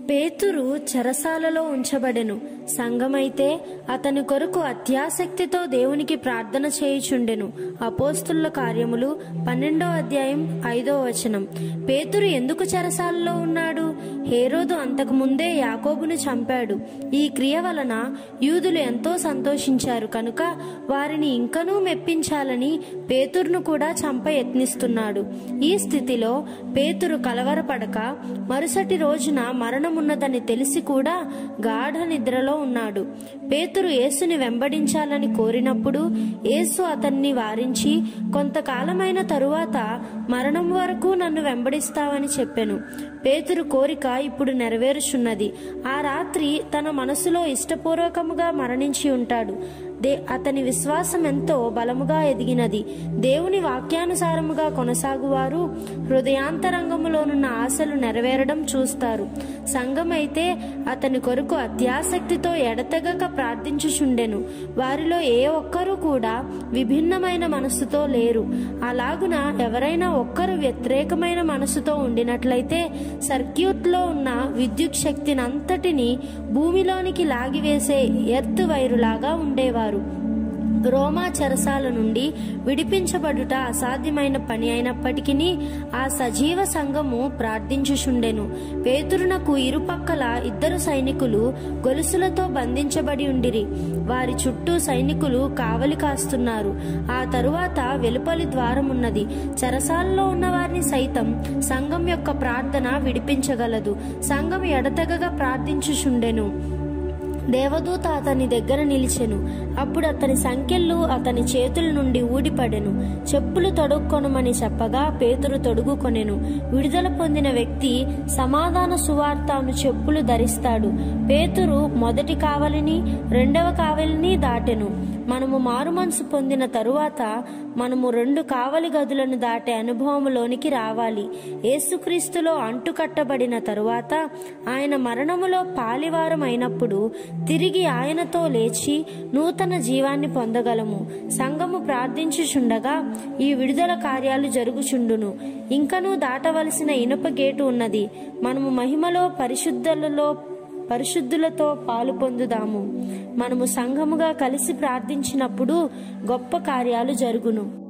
పేతురు చెరసాలలో ఉంచబడెను సంఘమైతే అతని కొరకు అత్యాసక్తితో దేవునికి ప్రార్థన చేయుచుండెను అపోస్తుల కార్యములు పన్నెండో అధ్యాయం ఐదో వచనం పేతురు ఎందుకు చెరసాలలో ఉన్నాడు హేరోదు అంతకు ముందే యాకోబును చంపాడు ఈ క్రియ వలన యూదులు ఎంతో సంతోషించారు కనుక వారిని ఇంకనూ మెప్పించాలని పేతురును కూడా చంప యత్నిస్తున్నాడు ఈ స్థితిలో పేతురు కలవరపడక మరుసటి రోజున మరణమున్నదని తెలిసి కూడా గాఢ నిద్రలో ఉన్నాడు పేతురు యేసుని వెంబడించాలని కోరినప్పుడు యేసు అతన్ని వారించి కొంతకాలమైన తరువాత మరణం వరకు నన్ను వెంబడిస్తావని చెప్పెను పేతురు కోరిక ఇప్పుడు నెరవేరుచున్నది ఆ రాత్రి తన మనసులో ఇష్టపూర్వకముగా మరణించి ఉంటాడు దే అతని విశ్వాసం ఎంతో బలముగా ఎదిగినది దేవుని వాక్యానుసారముగా కొనసాగువారు హృదయాంతరంగములోనున్న ఆశలు నెరవేరడం చూస్తారు సంఘమైతే అతని కొరకు అత్యాసక్తితో ఎడతెగక ప్రార్థించుచుండెను వారిలో ఏ ఒక్కరూ కూడా విభిన్నమైన మనస్సుతో లేరు అలాగున ఎవరైనా ఒక్కరు వ్యతిరేకమైన మనసుతో ఉండినట్లయితే సర్క్యూట్లో ఉన్న విద్యుత్ శక్తినంతటిని భూమిలోనికి లాగివేసే ఎర్త్ వైరులాగా ఉండేవారు రోమా చెరసాల నుండి విడిపించబడుట అసాధ్యమైన పని అయినప్పటికీ ఆ సజీవ సంఘము ప్రార్థించుచుండెను పేతురునకు ఇరుపక్కల ఇద్దరు సైనికులు గొలుసులతో బంధించబడి ఉండిరి వారి చుట్టూ సైనికులు కావలి కాస్తున్నారు ఆ తరువాత వెలుపలి ద్వారమున్నది చెరసాలలో ఉన్న వారిని సైతం సంఘం యొక్క ప్రార్థన విడిపించగలదు సంఘం ఎడతెగగా ప్రార్థించుచుండెను దేవదూత అతని దగ్గర నిలిచెను అప్పుడు అతని సంఖ్యలు అతని చేతుల నుండి ఊడిపడెను చెప్పులు తొడుక్కొనమని చెప్పగా పేతురు తొడుగుకొనెను విడుదల పొందిన వ్యక్తి సమాధాన సువార్తను చెప్పులు ధరిస్తాడు పేతురు మొదటి కావలిని రెండవ కావలిని దాటెను మనము మారుమనసు పొందిన తరువాత మనము రెండు కావలి గదులను దాటే అనుభవములోనికి రావాలి యేసుక్రీస్తులో అంటుకట్టబడిన తరువాత ఆయన మరణములో పాలివారం అయినప్పుడు తిరిగి ఆయనతో లేచి నూతన జీవాన్ని పొందగలము సంఘము ప్రార్థించుచుండగా ఈ విడుదల కార్యాలు జరుగుచుండును ఇంకనూ దాటవలసిన ఇనుప గేటు ఉన్నది మనము మహిమలో పరిశుద్ధులలో పరిశుద్ధులతో పాలు పొందుదాము మనము సంఘముగా కలిసి ప్రార్థించినప్పుడు గొప్ప కార్యాలు జరుగును